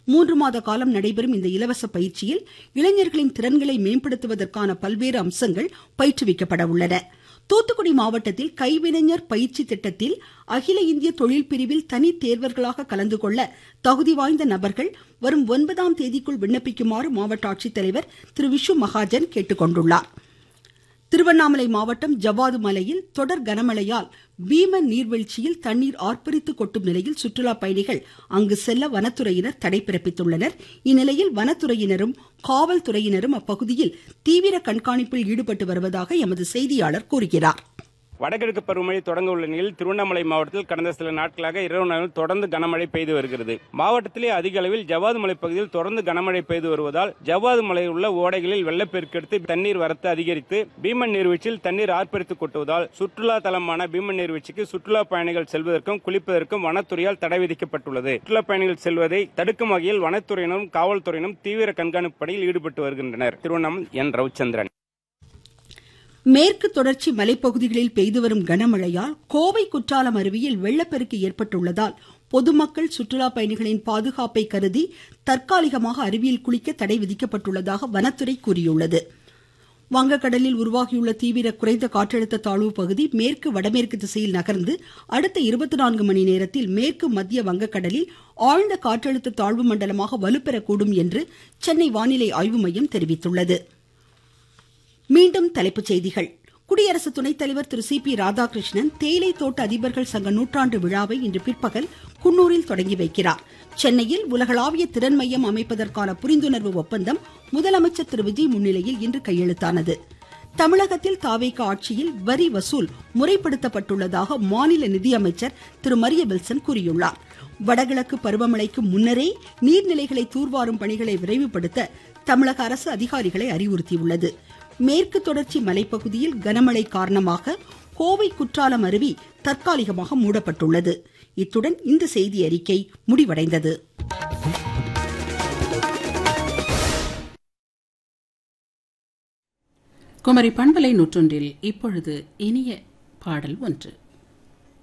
மூன்று மாத காலம் நடைபெறும் இந்த இலவச பயிற்சியில் இளைஞர்களின் திறன்களை மேம்படுத்துவதற்கான பல்வேறு அம்சங்கள் பயிற்றுவிக்கப்பட உள்ளன தூத்துக்குடி மாவட்டத்தில் கைவினைஞர் பயிற்சி திட்டத்தில் அகில இந்திய தொழில் பிரிவில் தனி தேர்வர்களாக கலந்து கொள்ள தகுதி வாய்ந்த நபர்கள் வரும் ஒன்பதாம் தேதிக்குள் விண்ணப்பிக்குமாறு மாவட்ட ஆட்சித்தலைவர் திரு விஷு மகாஜன் கேட்டுக்கொண்டுள்ளார் திருவண்ணாமலை மாவட்டம் ஜவ்வாது மலையில் தொடர் கனமழையால் பீமன் நீர்வீழ்ச்சியில் தண்ணீர் ஆர்ப்பரித்து கொட்டும் நிலையில் சுற்றுலா பயணிகள் அங்கு செல்ல வனத்துறையினர் தடை பிறப்பித்துள்ளனர் இந்நிலையில் வனத்துறையினரும் காவல்துறையினரும் அப்பகுதியில் தீவிர கண்காணிப்பில் ஈடுபட்டு வருவதாக எமது செய்தியாளர் கூறுகிறார் வடகிழக்கு பருவமழை தொடங்க உள்ள நிலையில் திருவண்ணாமலை மாவட்டத்தில் கடந்த சில நாட்களாக இரவு நாளில் தொடர்ந்து கனமழை பெய்து வருகிறது மாவட்டத்திலே அதிக அளவில் ஜவ்வாது மலை பகுதியில் தொடர்ந்து கனமழை பெய்து வருவதால் ஜவ்வாது மலையில் உள்ள ஓடைகளில் வெள்ளப்பெருக்கெடுத்து தண்ணீர் வரத்து அதிகரித்து பீமன் நீர்வீழ்ச்சியில் தண்ணீர் ஆர்ப்பரித்து கொட்டுவதால் சுற்றுலா தலமான பீமன் நீர்வீழ்ச்சிக்கு சுற்றுலா பயணிகள் செல்வதற்கும் குளிப்பதற்கும் வனத்துறையால் தடை விதிக்கப்பட்டுள்ளது சுற்றுலா பயணிகள் செல்வதை தடுக்கும் வகையில் வனத்துறையினரும் காவல்துறையினரும் தீவிர கண்காணிப்பு பணியில் ஈடுபட்டு வருகின்றனர் திருவண்ணாமலை என் ரவிச்சந்திரன் மேற்கு தொடர்ச்சி மலைப்பகுதிகளில் பெய்து வரும் கனமழையால் கோவை குற்றாலம் அருவியில் வெள்ளப்பெருக்கு ஏற்பட்டுள்ளதால் பொதுமக்கள் சுற்றுலா பயணிகளின் பாதுகாப்பை கருதி தற்காலிகமாக அருவியில் குளிக்க தடை விதிக்கப்பட்டுள்ளதாக வனத்துறை கூறியுள்ளது வங்கக்கடலில் உருவாகியுள்ள தீவிர குறைந்த காற்றழுத்த தாழ்வு பகுதி மேற்கு வடமேற்கு திசையில் நகர்ந்து அடுத்த இருபத்தி நான்கு மணி நேரத்தில் மேற்கு மத்திய வங்கக்கடலில் ஆழ்ந்த காற்றழுத்த தாழ்வு மண்டலமாக வலுப்பெறக்கூடும் என்று சென்னை வானிலை ஆய்வு மையம் தெரிவித்துள்ளது மீண்டும் தலைப்புச் செய்திகள் குடியரசு துணைத் தலைவர் திரு சி பி ராதாகிருஷ்ணன் தேயிலை தோட்ட அதிபர்கள் சங்க நூற்றாண்டு விழாவை இன்று பிற்பகல் குன்னூரில் தொடங்கி வைக்கிறார் சென்னையில் உலகளாவிய திறன் மையம் அமைப்பதற்கான புரிந்துணர்வு ஒப்பந்தம் முதலமைச்சர் திரு விஜய் முன்னிலையில் இன்று கையெழுத்தானது தமிழகத்தில் தாவேக ஆட்சியில் வரி வசூல் முறைப்படுத்தப்பட்டுள்ளதாக மாநில நிதியமைச்சர் திரு மரிய வில்சன் கூறியுள்ளார் வடகிழக்கு பருவமழைக்கு முன்னரே நீர்நிலைகளை தூர்வாரும் பணிகளை விரைவுபடுத்த தமிழக அரசு அதிகாரிகளை அறிவுறுத்தியுள்ளது மேற்கு தொடர்ச்சி மலைப்பகுதியில் கனமழை காரணமாக கோவை குற்றாலம் அருவி தற்காலிகமாக மூடப்பட்டுள்ளது இத்துடன் இந்த செய்தி அறிக்கை முடிவடைந்தது குமரி பண்பலை நூற்றொன்றில் இப்பொழுது இனிய பாடல் ஒன்று